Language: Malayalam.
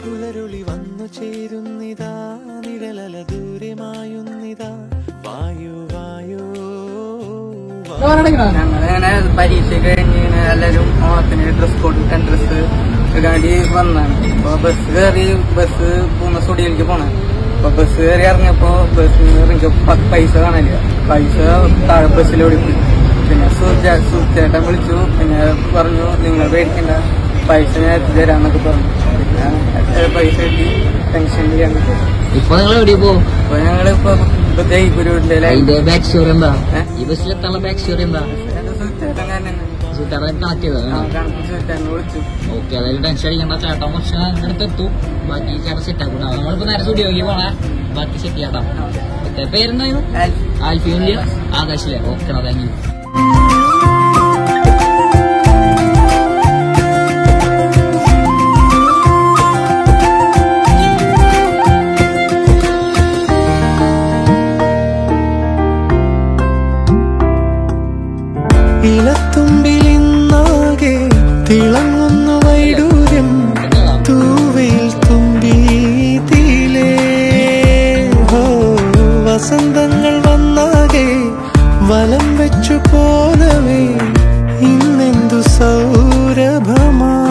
പുലരുളി വന്നു ചേരുന്നിതാ നിഴലല ദൂരെ മായുന്നിതാ വായു വായു വാ ഞങ്ങളിങ്ങനെ പരീക്ഷ കഴിഞ്ഞ് ഇങ്ങനെ എല്ലാവരും ഓണത്തിന് ഡ്രസ് കോഡ് ഡ്രസ് വേണ്ടി വന്നാണ് അപ്പൊ ബസ് കയറി ബസ് പോകുന്ന സ്റ്റുഡിയോയിലേക്ക് പോണ അപ്പൊ ബസ് കയറി ഇറങ്ങിയപ്പോ ബസ് ഇറങ്ങിയപ്പോ പൈസ കാണില്ല പൈസ താഴെ ബസ്സിൽ ഓടിപ്പോയി പിന്നെ സുജ- സുചേട്ടൻ വിളിച്ചു പിന്നെ പറഞ്ഞു നിങ്ങൾ പേടിക്കണ്ട പൈസ ഞാൻ എത്തി തരാന്നൊക്കെ പറഞ്ഞു പിന്നെ ഏ, പൈസ കിട്ടി ടെൻഷൻ ചെയ്യാൻ പറ്റും ഇപ്പൊ നിങ്ങൾ എവിടെ പോ അപ്പൊ ഞങ്ങളിപ്പോ ഇപ്പൊ ജയ്പൂരുണ്ട് അതിന്റെ ബാക്ക് സ്റ്റോറി എന്താ ഏ? ഈ ബസ്സിലെത്താനുള്ള ബാക്ക് സ്റ്റോറി എന്താ സുചേട്ടൻ കാരണം സുൽത്താൻ കണക്ട് ചെയ്തതാണ് കണക്ക് സുചേട്ടനെ വിളിച്ചു ഓക്കെ അതായത് ടെൻഷൻ അടിക്കണ്ട ചേട്ടൻ കുറച്ച് അടുത്ത് എത്തും ബാക്കി ചേട്ടൻ സെറ്റ് ആക്കും നമ്മളിപ്പോ നേരെ സ്റ്റുഡിയോക്ക് പോണേ ബാക്കി സെറ്റ് ചെയ്യാട്ടാ ഓക്കെ പേരെന്തായിരുന്നു ആൽഫി. ആൽഫിന്റെ ആകാശിലെ ഓക്കെ താങ്ക് യു ഇലത്തുമ്പിലിന്നാകെ തിളങ്ങുന്നു വൈഡൂര്യം തൂവയിൽ തുമ്പി തീലേ ഹോ വസന്തങ്ങൾ വന്നാകെ വലം വെച്ചു പോലവേ ഇന്നെന്തു സൗരഭമാ